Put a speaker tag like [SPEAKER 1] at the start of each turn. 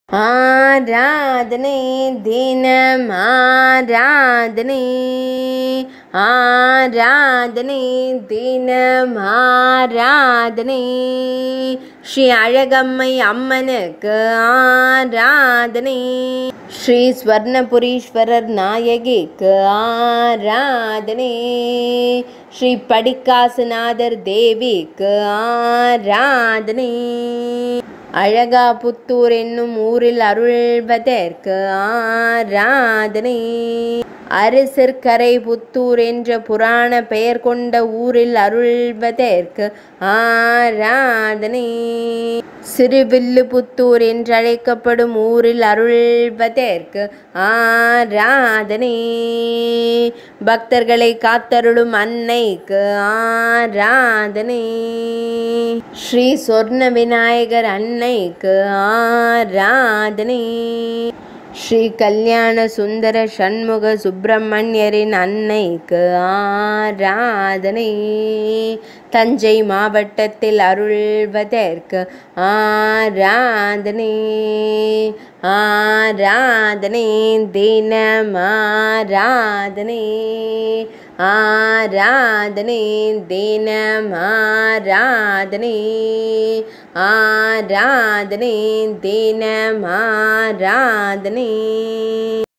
[SPEAKER 1] ஆராதனை தினம் ஆராதனை ஆராதனை தினம் ஆராதனை ஸ்ரீ அழகம்மை அம்மனுக்கு ஆராதனை ஸ்ரீ ஸ்வர்ணபுரீஸ்வரர் நாயகிக்கு ஆராதனை ஸ்ரீ படிக்காசுநாதர் தேவிக்கு ஆராதனை அழகாபுத்தூர் என்னும் ஊரில் அருள்வதற்கு ஆராதனை அரசர்கரை புத்தூர் என்ற புராண பெயர் கொண்ட ஊரில் அருள்வதற்கு ஆராதனை சிறுவில்லுபுத்தூர் என்றழைக்கப்படும் ஊரில் அருள்வதற்கு ஆராதனை பக்தர்களை காத்தருளும் அன்னைக்கு ஆராதனை ஸ்ரீ சொர்ண விநாயகர் அன்னைக்கு ஆராதனை ஸ்ரீ கல்யாண சுந்தர சண்முக சுப்பிரமணியரின் அன்னைக்கு ஆராதனை தஞ்சை மாவட்டத்தில் அருள்வதற்கு ஆராதனை ஆராதனை தினம் ஆராதனை ஆராதனை தினம் ஆராதனை ஆராதனை தினம் ஆராதனை